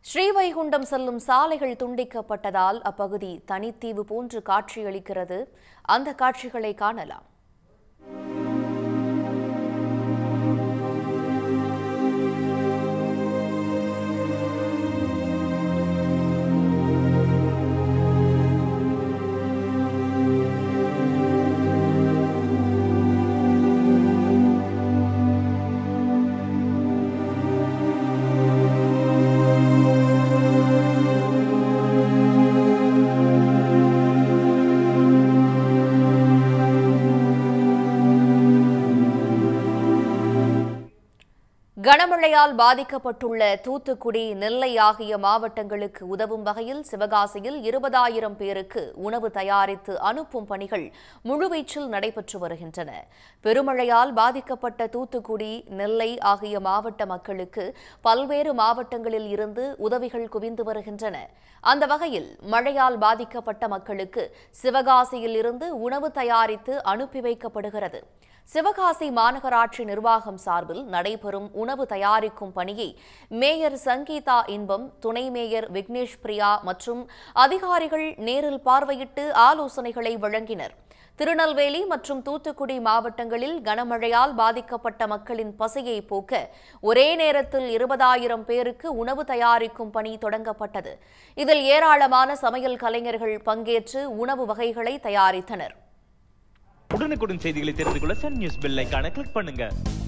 ஸ்ரீவைகுண்டம் செல்லும் சாலைகள் துண்டிக்கப்பட்டதால் அப்பகுதி தனித்தீவு போன்று காட்சியளிக்கிறது அந்த காட்சிகளை காணலாம் கனமழையால் பாதிக்கப்பட்டுள்ள தூத்துக்குடி நெல்லை ஆகிய மாவட்டங்களுக்கு உதவும் வகையில் சிவகாசியில் இருபதாயிரம் பேருக்கு உணவு தயாரித்து அனுப்பும் பணிகள் முழுவீச்சில் நடைபெற்று வருகின்றன பெருமழையால் பாதிக்கப்பட்ட தூத்துக்குடி நெல்லை ஆகிய மாவட்ட மக்களுக்கு பல்வேறு மாவட்டங்களில் இருந்து உதவிகள் குவிந்து வருகின்றன அந்த வகையில் மழையால் பாதிக்கப்பட்ட மக்களுக்கு சிவகாசியில் இருந்து உணவு தயாரித்து அனுப்பி வைக்கப்படுகிறது சிவகாசி மாநகராட்சி நிர்வாகம் சார்பில் நடைபெறும் உணவு தயாரிக்கும் பணியை மேயர் சங்கீதா இன்பம் துணை மேயர் விக்னேஷ் பிரியா மற்றும் அதிகாரிகள் நேரில் பார்வையிட்டு ஆலோசனைகளை வழங்கினர் திருநெல்வேலி மற்றும் தூத்துக்குடி மாவட்டங்களில் கனமழையால் பாதிக்கப்பட்ட மக்களின் பசியை போக்க ஒரே நேரத்தில் இருபதாயிரம் பேருக்கு உணவு தயாரிக்கும் பணி தொடங்கப்பட்டது இதில் ஏராளமான சமையல் கலைஞர்கள் பங்கேற்று உணவு வகைகளை தயாரித்தனர் உடனுக்குடன் செய்திகளை தெரிந்து கொள்ள சன் நியூஸ் பெல் ஐகானை கிளிக் பண்ணுங்க